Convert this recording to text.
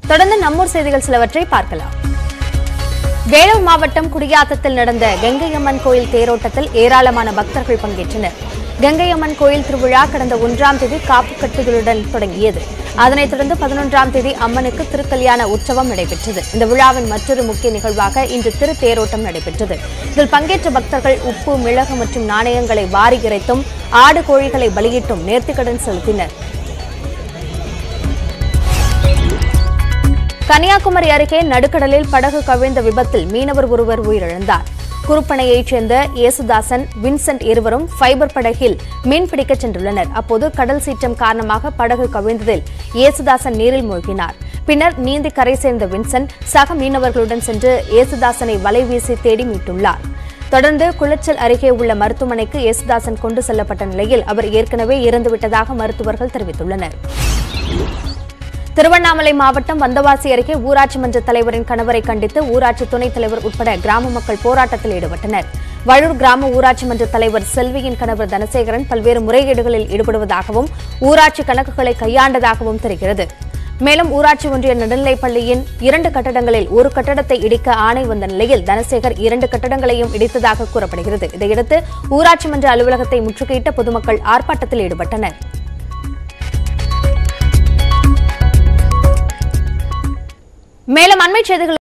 தொடர்ந்து நம்மூர் செய்திகள் சிலவற்றை பார்க்கலாம் வேலூர் மாவட்டம் குடியாத்தத்தில் நடந்த கங்கையம்மன் கோயில் தேரோட்டத்தில் ஏராளமான பக்தர்கள் பங்கேற்றனர் கங்கையம்மன் கோயில் திருவிழா கடந்த ஒன்றாம் தேதி காப்பு கட்டுதலுடன் தொடங்கியது அதனைத் தொடர்ந்து பதினொன்றாம் தேதி அம்மனுக்கு திருக்கல்யாண உற்சவம் நடைபெற்றது இந்த விழாவின் மற்றொரு முக்கிய நிகழ்வாக இன்று திரு தேரோட்டம் நடைபெற்றது இதில் பங்கேற்ற பக்தர்கள் உப்பு மிளகு மற்றும் நாணயங்களை வாரி இறைத்தும் ஆடு கோழிகளை பலியிட்டும் நேர்த்திக்கடன் செலுத்தினர் கன்னியாகுமரி அருகே நடுக்கடலில் படகு கவிழ்ந்த விபத்தில் மீனவர் ஒருவர் உயிரிழந்தார் குருப்பனையைச் சேர்ந்த இயேசுதாசன் வின்சென்ட் இருவரும் ஃபைபர் படகில் மீன்பிடிக்கச் சென்றுள்ளனர் அப்போது கடல் சீற்றம் காரணமாக படகு கவிழ்ந்ததில் இயேசுதாசன் நீரில் மூழ்கினார் பின்னர் நீந்தி கரை சேர்ந்த வின்சென்ட் சக மீனவர்களுடன் சென்று இயேசுதாசனை வலை வீசி தேடி மீட்டுள்ளார் தொடர்ந்து குளச்சல் அருகே உள்ள மருத்துவமனைக்கு இயேசுதாசன் கொண்டு செல்லப்பட்ட நிலையில் அவர் ஏற்கனவே இறந்துவிட்டதாக மருத்துவர்கள் தெரிவித்துள்ளனர் திருவண்ணாமலை மாவட்டம் வந்தவாசி அருகே ஊராட்சி மன்ற தலைவரின் கணவரை கண்டித்து ஊராட்சி துணைத் தலைவர் உட்பட கிராம மக்கள் போராட்டத்தில் ஈடுபட்டனர் வழூர் கிராம ஊராட்சி மன்ற தலைவர் செல்வியின் கணவர் தனசேகரன் பல்வேறு முறைகேடுகளில் ஈடுபடுவதாகவும் ஊராட்சி கணக்குகளை கையாண்டதாகவும் தெரிகிறது மேலும் ஊராட்சி ஒன்றிய நடுநிலைப் பள்ளியின் இரண்டு கட்டடங்களில் ஒரு கட்டடத்தை இடிக்க ஆணை வந்த நிலையில் தனசேகர் இரண்டு கட்டடங்களையும் இடித்ததாக கூறப்படுகிறது இதையடுத்து ஊராட்சி மன்ற அலுவலகத்தை முற்றுகையிட்ட பொதுமக்கள் ஆர்ப்பாட்டத்தில் ஈடுபட்டனர் மேலும் அண்மைச் செய்திகள்